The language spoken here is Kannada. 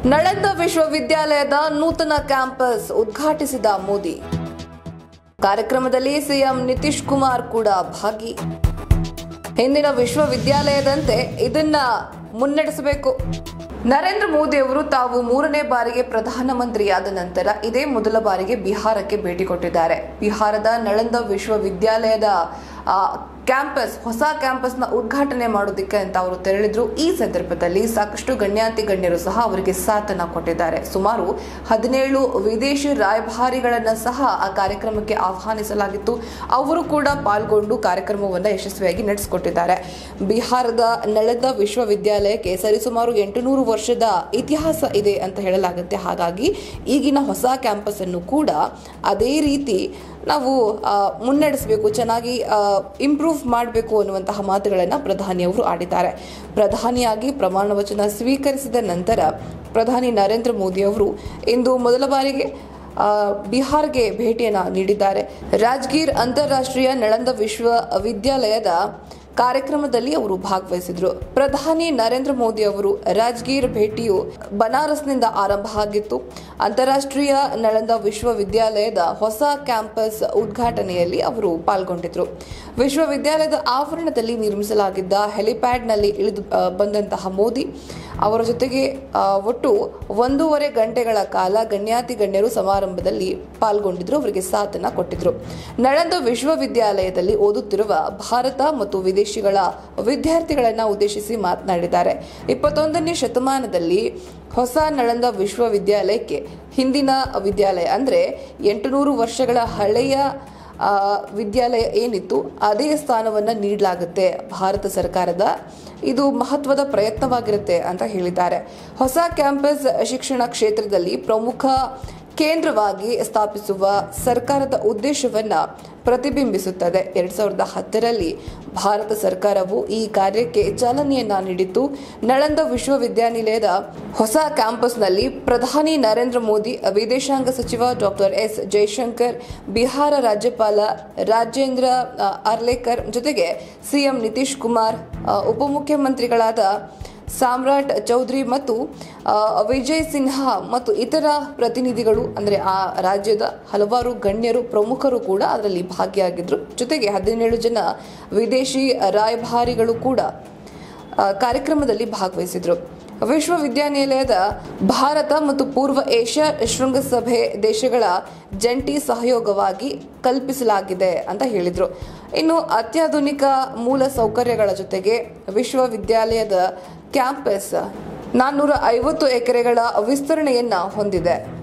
ನಳಂದ ವಿಶ್ವವಿದ್ಯಾಲಯದ ನೂತನ ಕ್ಯಾಂಪಸ್ ಉದ್ಘಾಟಿಸಿದ ಮೋದಿ ಕಾರ್ಯಕ್ರಮದಲ್ಲಿ ಸಿಎಂ ನಿತೀಶ್ ಕುಮಾರ್ ಕೂಡ ಭಾಗಿ ಹಿಂದಿನ ವಿಶ್ವವಿದ್ಯಾಲಯದಂತೆ ಇದನ್ನ ಮುನ್ನಡೆಸಬೇಕು ನರೇಂದ್ರ ಮೋದಿ ಅವರು ತಾವು ಮೂರನೇ ಬಾರಿಗೆ ಪ್ರಧಾನಮಂತ್ರಿಯಾದ ನಂತರ ಇದೇ ಮೊದಲ ಬಾರಿಗೆ ಬಿಹಾರಕ್ಕೆ ಭೇಟಿ ಕೊಟ್ಟಿದ್ದಾರೆ ಬಿಹಾರದ ನಳಂದ ವಿಶ್ವವಿದ್ಯಾಲಯದ ಆ, ಕ್ಯಾಂಪಸ್ ಹೊಸ ಕ್ಯಾಂಪಸ್ನ ಉದ್ಘಾಟನೆ ಮಾಡೋದಕ್ಕೆ ಅಂತ ಅವರು ತೆರಳಿದ್ರು ಈ ಸಂದರ್ಭದಲ್ಲಿ ಸಾಕಷ್ಟು ಗಣ್ಯಾತಿ ಗಣ್ಯರು ಸಹ ಅವರಿಗೆ ಸಾಥನ್ನ ಕೊಟ್ಟಿದ್ದಾರೆ ಸುಮಾರು ಹದಿನೇಳು ವಿದೇಶಿ ರಾಯಭಾರಿಗಳನ್ನ ಸಹ ಆ ಕಾರ್ಯಕ್ರಮಕ್ಕೆ ಆಹ್ವಾನಿಸಲಾಗಿತ್ತು ಅವರು ಕೂಡ ಪಾಲ್ಗೊಂಡು ಕಾರ್ಯಕ್ರಮವನ್ನು ಯಶಸ್ವಿಯಾಗಿ ನಡೆಸಿಕೊಟ್ಟಿದ್ದಾರೆ ಬಿಹಾರದ ನಳಂದ ವಿಶ್ವವಿದ್ಯಾಲಯಕ್ಕೆ ಸರಿಸುಮಾರು ಎಂಟುನೂರು ವರ್ಷದ ಇತಿಹಾಸ ಇದೆ ಅಂತ ಹೇಳಲಾಗುತ್ತೆ ಹಾಗಾಗಿ ಈಗಿನ ಹೊಸ ಕ್ಯಾಂಪಸ್ ಅನ್ನು ಕೂಡ ಅದೇ ರೀತಿ ನಾವು ಆ, ಮುನ್ನಡೆಸಬೇಕು ಚೆನ್ನಾಗಿ ಇಂಪ್ರೂವ್ ಮಾಡಬೇಕು ಅನ್ನುವಂತಹ ಮಾತುಗಳನ್ನು ಪ್ರಧಾನಿಯವರು ಆಡಿದ್ದಾರೆ ಪ್ರಧಾನಿಯಾಗಿ ಪ್ರಮಾಣ ವಚನ ಸ್ವೀಕರಿಸಿದ ನಂತರ ಪ್ರಧಾನಿ ನರೇಂದ್ರ ಮೋದಿ ಅವರು ಇಂದು ಮೊದಲ ಬಾರಿಗೆ ಆ, ಬಿಹಾರ್ಗೆ ಭೇಟಿಯನ್ನು ನೀಡಿದ್ದಾರೆ ರಾಜ್ಗೀರ್ ಅಂತಾರಾಷ್ಟ್ರೀಯ ನಳಂದ ವಿಶ್ವವಿದ್ಯಾಲಯದ ಕಾರ್ಯಕ್ರಮದಲ್ಲಿ ಅವರು ಭಾಗವಹಿಸಿದ್ರು ಪ್ರಧಾನಿ ನರೇಂದ್ರ ಮೋದಿ ಅವರು ರಾಜ್ಗೀರ್ ಭೇಟಿಯು ಬನಾರಸ್ನಿಂದ ಆರಂಭ ಆಗಿತ್ತು ಅಂತಾರಾಷ್ಟ್ರೀಯ ನಳಂದ ವಿಶ್ವವಿದ್ಯಾಲಯದ ಹೊಸ ಕ್ಯಾಂಪಸ್ ಉದ್ಘಾಟನೆಯಲ್ಲಿ ಅವರು ಪಾಲ್ಗೊಂಡಿದ್ರು ವಿಶ್ವವಿದ್ಯಾಲಯದ ಆವರಣದಲ್ಲಿ ನಿರ್ಮಿಸಲಾಗಿದ್ದ ಹೆಲಿಪ್ಯಾಡ್ನಲ್ಲಿ ಇಳಿದು ಆ, ಬಂದಂತಹ ಮೋದಿ ಅವರ ಜೊತೆಗೆ ಆ, ಒಟ್ಟು ಒಂದೂವರೆ ಗಂಟೆಗಳ ಕಾಲ ಗಣ್ಯಾತಿ ಗಣ್ಯರು ಸಮಾರಂಭದಲ್ಲಿ ಪಾಲ್ಗೊಂಡಿದ್ರು ಅವರಿಗೆ ಸಾಥನ್ನ ಕೊಟ್ಟಿದ್ರು ನಳಂದ ವಿಶ್ವವಿದ್ಯಾಲಯದಲ್ಲಿ ಓದುತ್ತಿರುವ ಭಾರತ ಮತ್ತು ವಿದೇಶಿಗಳ ವಿದ್ಯಾರ್ಥಿಗಳನ್ನ ಉದ್ದೇಶಿಸಿ ಮಾತನಾಡಿದ್ದಾರೆ ಇಪ್ಪತ್ತೊಂದನೇ ಶತಮಾನದಲ್ಲಿ ಹೊಸ ನಳಂದ ವಿಶ್ವವಿದ್ಯಾಲಯಕ್ಕೆ ಹಿಂದಿನ ವಿದ್ಯಾಲಯ ಅಂದ್ರೆ ಎಂಟುನೂರು ವರ್ಷಗಳ ಹಳೆಯ ಆ, ವಿದ್ಯಾಲಯ ಏನಿತ್ತು ಅದೇ ಸ್ಥಾನವನ್ನು ನೀಡಲಾಗುತ್ತೆ ಭಾರತ ಸರ್ಕಾರದ ಇದು ಮಹತ್ವದ ಪ್ರಯತ್ನವಾಗಿರುತ್ತೆ ಅಂತ ಹೇಳಿದ್ದಾರೆ ಹೊಸ ಕ್ಯಾಂಪಸ್ ಶಿಕ್ಷಣ ಕ್ಷೇತ್ರದಲ್ಲಿ ಪ್ರಮುಖ ಕೇಂದ್ರವಾಗಿ ಸ್ಥಾಪಿಸುವ ಸರ್ಕಾರದ ಉದ್ದೇಶವನ್ನ ಪ್ರತಿಬಿಂಬಿಸುತ್ತದೆ ಎರಡ್ ಸಾವಿರದ ಹತ್ತರಲ್ಲಿ ಭಾರತ ಸರ್ಕಾರವು ಈ ಕಾರ್ಯಕ್ಕೆ ಚಾಲನೆಯನ್ನ ನೀಡಿತ್ತು ನಳಂದ ವಿಶ್ವವಿದ್ಯಾನಿಲಯದ ಹೊಸ ಕ್ಯಾಂಪಸ್ನಲ್ಲಿ ಪ್ರಧಾನಿ ನರೇಂದ್ರ ಮೋದಿ ವಿದೇಶಾಂಗ ಸಚಿವ ಡಾಕ್ಟರ್ ಎಸ್ ಜೈಶಂಕರ್ ಬಿಹಾರ ರಾಜ್ಯಪಾಲ ರಾಜೇಂದ್ರ ಆ, ಅರ್ಲೇಕರ್ ಜೊತೆಗೆ ಸಿಎಂ ನಿತೀಶ್ ಕುಮಾರ್ ಆ, ಉಪಮುಖ್ಯಮಂತ್ರಿಗಳಾದ ಸಾಮ್ರಾಟ್ ಚೌಧರಿ ಮತ್ತು ಆ, ವಿಜಯ್ ಸಿನ್ಹಾ ಮತ್ತು ಇತರ ಪ್ರತಿನಿಧಿಗಳು ಅಂದರೆ ಆ ರಾಜ್ಯದ ಹಲವಾರು ಗಣ್ಯರು ಪ್ರಮುಖರು ಕೂಡ ಅದರಲ್ಲಿ ಭಾಗಿಯಾಗಿದ್ದರು ಜೊತೆಗೆ ಹದಿನೇಳು ಜನ ವಿದೇಶಿ ರಾಯಭಾರಿಗಳು ಕೂಡ ಆ, ಕಾರ್ಯಕ್ರಮದಲ್ಲಿ ಭಾಗವಹಿಸಿದ್ರು ವಿಶ್ವವಿದ್ಯಾನಿಲಯದ ಭಾರತ ಮತ್ತು ಪೂರ್ವ ಏಷ್ಯಾ ಶೃಂಗಸಭೆ ದೇಶಗಳ ಜಂಟಿ ಸಹಯೋಗವಾಗಿ ಕಲ್ಪಿಸಲಾಗಿದೆ ಅಂತ ಹೇಳಿದ್ರು ಇನ್ನು ಅತ್ಯಾಧುನಿಕ ಮೂಲ ಸೌಕರ್ಯಗಳ ಜೊತೆಗೆ ವಿಶ್ವವಿದ್ಯಾಲಯದ ಕ್ಯಾಂಪಸ್ ನಾನ್ನೂರ ಐವತ್ತು ಎಕರೆಗಳ ವಿಸ್ತರಣೆಯನ್ನ ಹೊಂದಿದೆ